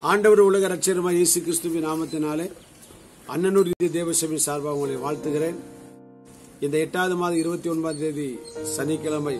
ஆண்டவர் உலக ரட்சகருமாய் இயேசு கிறிஸ்துவின் நாமத்தினாலே அண்ணனூர் இந்திய தேவசபை சார்பாக உங்களை வாழ்த்துகிறேன் இந்த எட்டாவது மாதம் இருபத்தி ஒன்பதாம் தேதி சனிக்கிழமை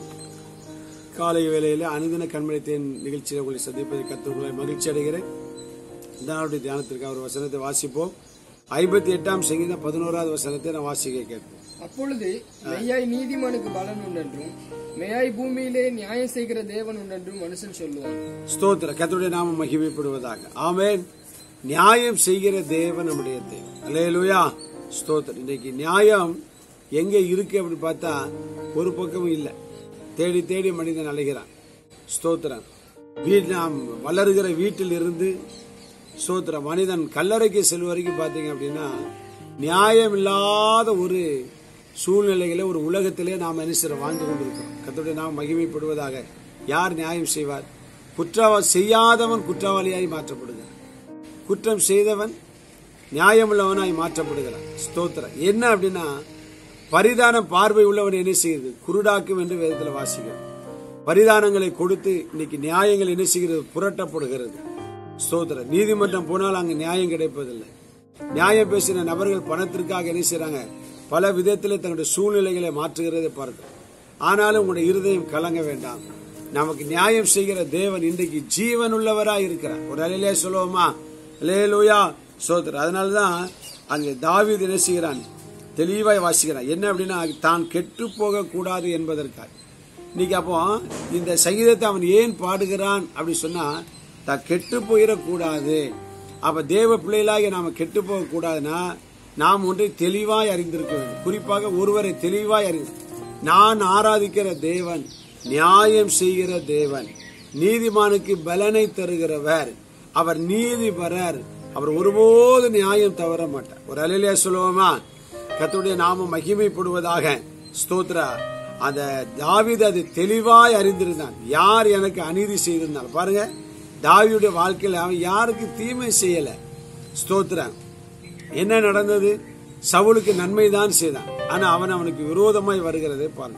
காலை வேளையில் அனுதின கண்மணித்தேன் நிகழ்ச்சியில் உங்களை சந்திப்பதை கற்றுக்கொள்ள மகிழ்ச்சி அடைகிறேன் இந்த நாளுடைய தியானத்திற்கு ஒரு வசனத்தை வாசிப்போம் ஐம்பத்தி எட்டாம் சங்கீதம் பதினோராவது வசனத்தை நான் வாசிக்க கேட்போம் அப்பொழுது மெய்யாய் நீதிமானுக்கு பலன் உண்டென்றும் மெய்யாய் பூமியிலே நியாயம் செய்கிற தேவன் உண்டென்றும் மனுஷன் சொல்லுவான் ஸ்தோத்திர கர்த்தருடைய நாமம் மகிமைப்படுவதாக ஆமென் நியாயம் செய்கிற தேவன் நம்முடைய தேவன் அல்லேலூயா ஸ்தோத்திரம் இன்னைக்கு நியாயம் எங்க இருக்கு அப்படின்னு பார்த்தா ஒரு பக்கமும் இல்லை தேடி தேடி மனிதன் அலைகிறான் ஸ்தோத்திரம் வீட் நாம் வளருகிற வீட்டில் இருந்து ஸ்தோத்திரம் மனிதன் கல்லறைக்கு செல்வ வரைக்கும் பார்த்தீங்க அப்படின்னா நியாயம் இல்லாத ஒரு சூழ்நிலைகளை ஒரு உலகத்திலே நாம் என்ன வாழ்ந்து கொண்டிருக்கிறோம் கர்த்தருடைய நாம் மகிமைப்படுவதாக யார் நியாயம் செய்வார் குற்றவா செய்யாதவன் குற்றவாளியாய் மாற்றப்படுகிறான் குற்றம் செய்தவன் நியாயமுள்ளவனாய் மாற்றப்படுகிறான் ஸ்தோத்திரம் என்ன அப்படின்னா பரிதானம் பார்வை உள்ளவன் என்ன செய்யுது குருடாக்கும் என்று வேதத்தில் வாசிக்கிறோம் பரிதானங்களை கொடுத்து இன்னைக்கு நியாயங்கள் என்ன செய்கிறது புரட்டப்படுகிறது ஸ்தோத்திரம் நீதிமன்றம் போனால் அங்கு நியாயம் கிடைப்பதில்லை நியாயம் பேசின நபர்கள் பணத்திற்காக என்ன செய்றாங்க பல விதத்தில் தங்களுடைய சூழ்நிலைகளை மாற்றுகிறதை பார்க்கிறோம் ஆனாலும் உங்களுடைய இருதயம் கலங்க வேண்டாம் நமக்கு நியாயம் செய்கிற தேவன் இன்றைக்கு ஜீவன் உள்ளவராய் இருக்கிறார் ஒரு அலையிலே சொல்லுவோமா லேலூயா சோதர் அதனாலதான் அங்கே தாவீது என்ன செய்கிறான் தெளிவாய் வாசிக்கிறான் என்ன அப்படின்னா தான் கெட்டு போக கூடாது என்பதற்காக இன்னைக்கு அப்போ இந்த சங்கீதத்தை அவன் ஏன் பாடுகிறான் அப்படி சொன்னா தான் கெட்டு போயிடக்கூடாது அப்ப தேவ பிள்ளைகளாக நாம கெட்டு போக கூடாதுன்னா நாம் ஒன்றை தெளிவாய் அறிந்திருக்க வேண்டும் குறிப்பாக ஒருவரை தெளிவாய் அறிந்து நான் ஆராதிக்கிற தேவன் நியாயம் செய்கிற தேவன் நீதிமானுக்கு பலனை தருகிறவர் அவர் நீதிபரர் அவர் ஒருபோது நியாயம் தவற மாட்டார் ஒரு அலையிலே சொல்லுவோமா கர்த்தருடைய நாமம் மகிமைப்படுவதாக ஸ்தோத்ரா அந்த தாவீது அது தெளிவாய் அறிந்திருந்தான் யார் எனக்கு அநீதி செய்திருந்தால் பாருங்க தாவீதுடைய வாழ்க்கையில் அவன் யாருக்கு தீமை செய்யல ஸ்தோத்திரம் என்ன நடந்தது சவுலுக்கு நன்மை தான் செய்தான் ஆனா அவன் அவனுக்கு விரோதமாய் வருகிறதை பாருங்க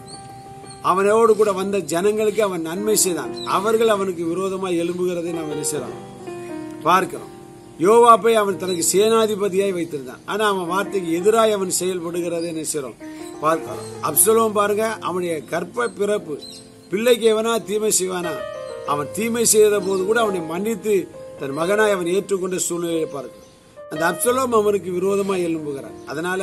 அவனோடு கூட வந்த ஜனங்களுக்கு அவன் நன்மை செய்தான் அவர்கள் அவனுக்கு விரோதமாய் எழும்புகிறதை நாம் என்ன செய்யறோம் பார்க்கிறோம் யோவாப்பை அவன் தனக்கு சேனாதிபதியாய் வைத்திருந்தான் ஆனா அவன் வார்த்தைக்கு எதிராய் அவன் செயல்படுகிறதை என்ன செய்யறோம் பார்க்கிறோம் அப்சலோம் பாருங்க அவனுடைய கற்ப பிறப்பு பிள்ளைக்கு எவனா தீமை செய்வானா அவன் தீமை செய்த போது கூட அவனை மன்னித்து தன் மகனாய் அவன் ஏற்றுக்கொண்ட சூழ்நிலையை பார்க்கிறோம் அந்த அப்சலோம் அவனுக்கு விரோதமாக எழும்புகிறான் அதனால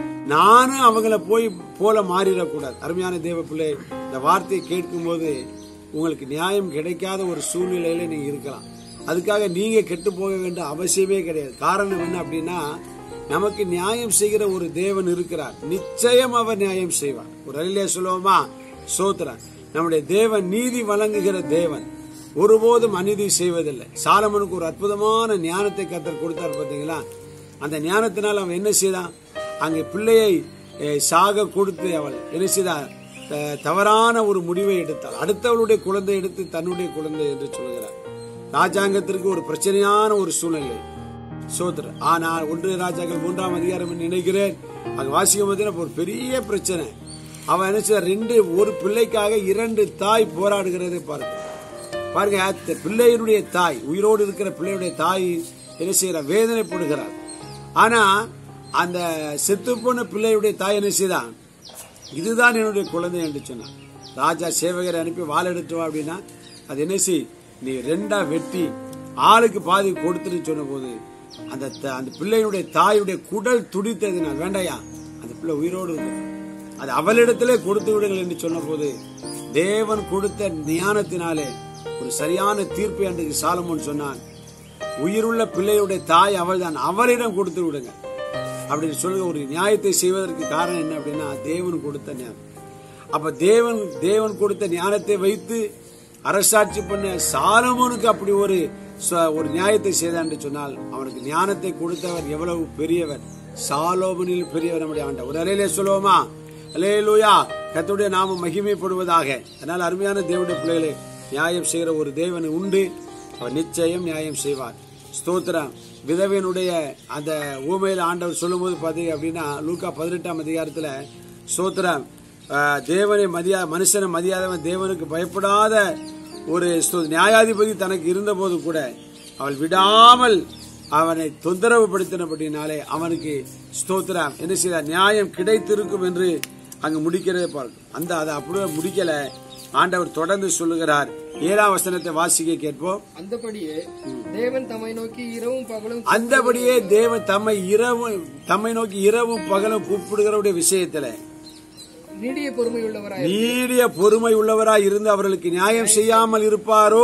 நானும் அவங்கள போய் போல மாறிடக்கூடாது அருமையான தேவ பிள்ளை இந்த வார்த்தையை கேட்கும்போது உங்களுக்கு நியாயம் கிடைக்காத ஒரு சூழ்நிலையில நீங்க இருக்கலாம் அதுக்காக நீங்க கெட்டு போக வேண்டிய அவசியமே கிடையாது காரணம் என்ன அப்படின்னா நமக்கு நியாயம் செய்கிற ஒரு தேவன் இருக்கிறார் நிச்சயம் அவர் நியாயம் செய்வார் ஒரு அழிலே சொல்லுவோமா சோத்ரா நம்முடைய தேவன் நீதி வழங்குகிற தேவன் ஒருபோதும் அநீதி செய்வதில்லை சாலமனுக்கு ஒரு அற்புதமான ஞானத்தை கத்தர் கொடுத்தார் பார்த்தீங்களா அந்த ஞானத்தினால் அவன் என்ன செய்தான் அங்கே பிள்ளையை அஹ், சாக கொடுத்து அவள் என்ன செய்தார் த- தவறான ஒரு முடிவை எடுத்தாள் அடுத்தவளுடைய குழந்தை எடுத்து தன்னுடைய குழந்தை என்று சொல்கிறார் ராஜாங்கத்திற்கு ஒரு பிரச்சனையான ஒரு சூழ்நிலை சோதரர் ஆனால் ஒன்று ராஜாக்கள் மூன்றாம் அதிகாரம் என்று நினைக்கிறேன் அங்க வாசிக்கும் போது ஒரு பெரிய பிரச்சனை அவன் என்ன செய்ய ரெண்டு ஒரு பிள்ளைக்காக இரண்டு தாய் போராடுகிறதை பார்க்க பாருங்க அந்த பிள்ளையினுடைய தாய் உயிரோடு இருக்கிற பிள்ளையுடைய தாய் என்ன செய்யற வேதனைப்படுகிறார் ஆனா அந்த செத்து போன பிள்ளையுடைய தாய் என்ன செய்தான் இதுதான் என்னுடைய குழந்தை என்று சொன்னான் ராஜா சேவகரை அனுப்பி வாள் எடுத்து வா அப்படின்னா அது என்ன செய் நீ ரெண்டா வெட்டி ஆளுக்கு பாதி கொடுத்துட்டு சொன்ன போது அந்த த- அந்த பிள்ளையினுடைய தாயுடைய குடல் துடித்தது நான் வேண்டாயா அந்த பிள்ளை உயிரோடு இருக்கு அது அவளிடத்திலே கொடுத்து விடுங்கள் என்று சொன்ன போது தேவன் கொடுத்த ஞானத்தினாலே ஒரு சரியான தீர்ப்பை அன்றைக்கு சாலமோன் சொன்னான் உயிருள்ள பிள்ளையுடைய தாய் அவள்தான் அவளிடம் கொடுத்து விடுங்க அப்படின்னு சொல்லுங்க ஒரு நியாயத்தை செய்வதற்கு காரணம் என்ன அப்படின்னா தேவன் கொடுத்த ஞானம் அப்ப தேவன் தேவன் கொடுத்த ஞானத்தை வைத்து அரசாட்சி பண்ண சாலமோனுக்கு அப்படி ஒரு ச- ஒரு நியாயத்தை செய்தான் என்று சொன்னால் அவனுக்கு ஞானத்தை கொடுத்தவர் எவ்வளவு பெரியவர் சாலோமனில் பெரியவர் நம்முடைய ஆண்டவர் ஒரு அலையிலே சொல்லுவோமா அலேலூயா கர்த்தருடைய நாமம் மகிமைப்படுவதாக அதனால் அருமையான தேவனுடைய பிள்ளைகளை நியாயம் செய்கிற ஒரு தேவன் உண்டு அவர் நிச்சயம் நியாயம் செய்வார் ஸ்தோத்திரம் விதவையனுடைய அந்த ஊமையில் ஆண்டவர் சொல்லும்போது பார்த்தீங்க அப்படின்னா லூக்கா பதினெட்டாம் அதிகாரத்தில் ஸ்தோத்திரம் ஆஹ், தேவனை மதியா மனுஷனை மதியாதவன் தேவனுக்கு பயப்படாத ஒரு ஸ்தோ- நியாயாதிபதி தனக்கு இருந்தபோது கூட அவள் விடாமல் அவனை தொந்தரவு படுத்தினபடினாலே அவனுக்கு ஸ்தோத்திரம் என்ன செய்தார் நியாயம் கிடைத்திருக்கும் என்று அங்கு முடிக்கிறதை பார்க்கும் அந்த அதை அப்படியே முடிக்கல ஆண்டவர் தொடர்ந்து சொல்லுகிறார் ஏழாம் வசனத்தை வாசிக்க கேட்போம் அந்தபடியே தேவன் தம்மை நோக்கி இரவும் பகலும் அந்தபடியே தேவன் தம்மை இரவும் தம்மை நோக்கி இரவும் பகலும் கூப்பிடுகிறவருடைய விஷயத்துல நீடிய பொறுமையுள்ளவராய் நீடிய பொறுமை உள்ளவராய் இருந்து அவர்களுக்கு நியாயம் செய்யாமல் இருப்பாரோ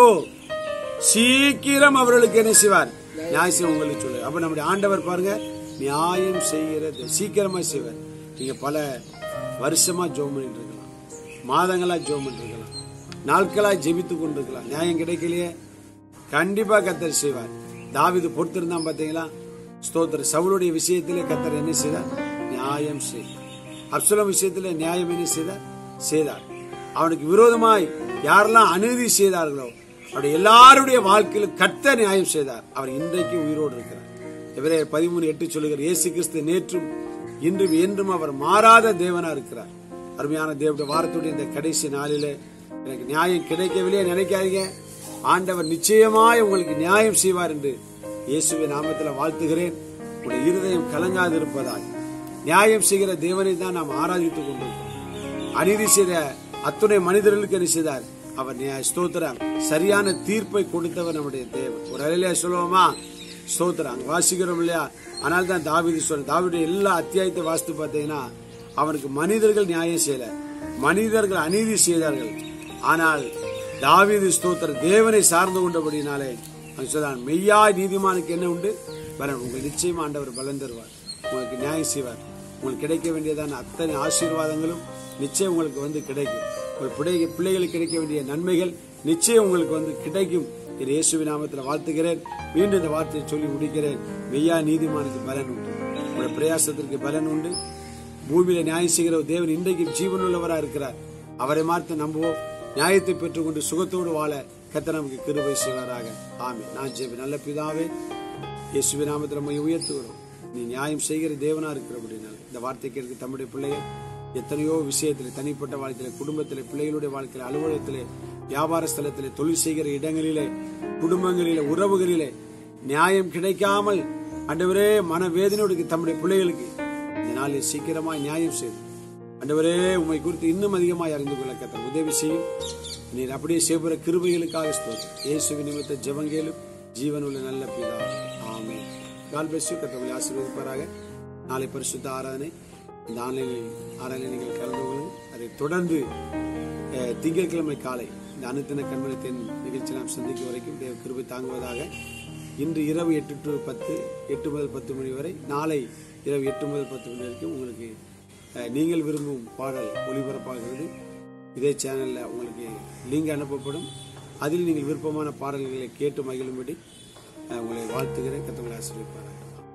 சீக்கிரம் அவர்களுக்கு என்ன செய்வார் நியாயம் செய்ய உங்களுக்கு சொல்லு அப்ப நம்முடைய ஆண்டவர் பாருங்க நியாயம் செய்கிறது சீக்கிரமா செய்வார் நீங்க பல வருஷமா ஜோம் பண்ணிட்டு இருக்கலாம் மாதங்களா ஜோம் பண்ணிட்டு இருக்கலாம் நாட்களா ஜெபித்து கொண்டிருக்கலாம் நியாயம் கிடைக்கலையே கண்டிப்பா கத்தர் செய்வார் தாவிது பொறுத்திருந்தான் பாத்தீங்களா ஸ்தோத்திர சவுளுடைய விஷயத்திலே கத்தர் என்ன செய்தார் நியாயம் செய் அப்சலம் விஷயத்திலே நியாயம் என்ன செய்தார் செய்தார் அவனுக்கு விரோதமாய் யாரெல்லாம் அநீதி செய்தார்களோ அவருடைய எல்லாருடைய வாழ்க்கையிலும் கத்த நியாயம் செய்தார் அவர் இன்றைக்கு உயிரோடு இருக்கிறார் இவரே பதிமூணு எட்டு சொல்லுகிற இயேசு கிறிஸ்து நேற்றும் இன்றும் என்றும் அவர் மாறாத தேவனா இருக்கிறார் அருமையான தேவனுடைய வாரத்துடைய இந்த கடைசி நாளிலே எனக்கு நியாயம் கிடைக்கவில்லையே நினைக்காதீங்க ஆண்டவர் நிச்சயமாய் உங்களுக்கு நியாயம் செய்வார் என்று இயேசுவின் நாமத்தில் வாழ்த்துகிறேன் உடைய இருதயம் கலங்காது இருப்பதால் நியாயம் செய்கிற தேவனை தான் நாம் ஆராதித்துக் கொண்டிருக்கிறோம் அநீதி செய்த அத்துணை மனிதர்களுக்கு என்ன செய்தார் அவர் நியாய ஸ்தோத்திரம் சரியான தீர்ப்பை கொடுத்தவர் நம்முடைய தேவன் ஒரு அலையிலே சொல்லுவோமா ஸ்தோத்திரம் அங்க வாசிக்கிறோம் இல்லையா ஆனால் தான் தாவிது சொல்ற தாவிடைய எல்லா அத்தியாயத்தை வாசித்து பார்த்தீங்கன்னா அவனுக்கு மனிதர்கள் நியாயம் செய்யல மனிதர்கள் அநீதி செய்தார்கள் ஆனால் தாவீது ஸ்தோத்திர தேவனை சார்ந்து கொண்டபடினாலே அவன் சொல்றான் மெய்யாய் நீதிமானுக்கு என்ன உண்டு பலன் உங்களுக்கு நிச்சயமா ஆண்டவர் பலன் தருவார் உங்களுக்கு நியாயம் செய்வார் உங்களுக்கு கிடைக்க வேண்டியதான அத்தனை ஆசீர்வாதங்களும் நிச்சயம் உங்களுக்கு வந்து கிடைக்கும் உங்கள் பிள்ளை பிள்ளைகளுக்கு கிடைக்க வேண்டிய நன்மைகள் நிச்சயம் உங்களுக்கு வந்து கிடைக்கும் இது இயேசுவின் நாமத்தில் வாழ்த்துகிறேன் மீண்டும் இந்த வார்த்தையை சொல்லி முடிக்கிறேன் மெய்யா நீதிமானுக்கு பலன் உண்டு உங்களுடைய பிரயாசத்திற்கு பலன் உண்டு பூமியில நியாயம் செய்கிற ஒரு தேவன் இன்றைக்கு ஜீவனுள்ளவரா இருக்கிறார் அவரை மார்த்து நம்புவோம் நியாயத்தை பெற்றுக்கொண்டு சுகத்தோடு வாழ கத்த நமக்கு கிருபை செய்வாராக ஆமே நான் ஜெபி நல்ல பிதாவே இயேசுவின் நாமத்தில் நம்ம உயர்த்துகிறோம் நீ நியாயம் செய்கிற தேவனா இருக்கிறபடினால இந்த வார்த்தை கேட்க தம்முடைய பிள்ளைகள் எத்தனையோ விஷயத்திலே தனிப்பட்ட வாழ்க்கையில குடும்பத்திலே பிள்ளைகளுடைய வாழ்க்கையில அலுவலகத்திலே வியாபார ஸ்தலத்திலே தொழில் செய்கிற இடங்களிலே குடும்பங்களிலே உறவுகளிலே நியாயம் கிடைக்காமல் அண்டவரே மனவேதனையோடு தம்முடைய பிள்ளைகளுக்கு இந்த நாளில் சீக்கிரமாய் நியாயம் செய்து அண்டவரே உண்மை குறித்து இன்னும் அதிகமாய் அறிந்து கொள்ள கத்த உதவி செய்யும் நீர் அப்படியே செய்கிற கிருபைகளுக்காக ஸ்தோத்திரம் இயேசுவின் நிமித்த ஜெபங்கேலும் ஜீவனுள்ள நல்ல பிதா ஆமே கால் பேசி கத்தவங்களை ஆசீர்வதிப்பாராக நாளை பரிசுத்த ஆராதனை இந்த ஆன்லைனில் ஆராதனை நீங்கள் கலந்து கொள்ளுங்கள் அதை தொடர்ந்து அஹ், திங்கட்கிழமை காலை இந்த அனுத்தின கண்மணத்தின் நிகழ்ச்சி நாம் சந்திக்கும் வரைக்கும் தேவ கிருபை தாங்குவதாக இன்று இரவு எட்டு டு பத்து எட்டு முதல் பத்து மணி வரை நாளை இரவு எட்டு முதல் பத்து மணி வரைக்கும் உங்களுக்கு அஹ், நீங்கள் விரும்பும் பாடல் ஒளிபரப்பாகிறது இதே சேனலில் உங்களுக்கு லிங்க் அனுப்பப்படும் அதில் நீங்கள் விருப்பமான பாடல்களை கேட்டு மகிழும்படி அஹ், உங்களை வாழ்த்துகிறேன் கத்தவங்களை ஆசிரியப்பார்கள்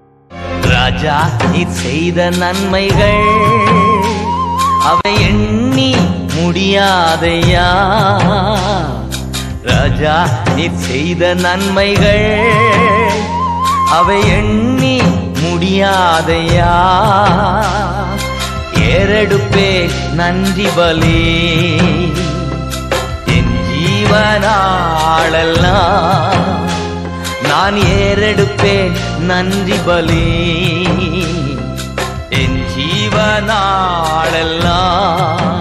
ராஜா நீர் செய்த நன்மைகள் அவை எண்ணி முடியாதையா ராஜா நீர் செய்த நன்மைகள் அவை எண்ணி முடியாதையா ஏறெடுப்பே நன்றி பலி என் ஜீவனாளெல்லாம் நான் ஏறெடுப்பேன் நன்றி பலி என் ஜீவனாளெல்லாம்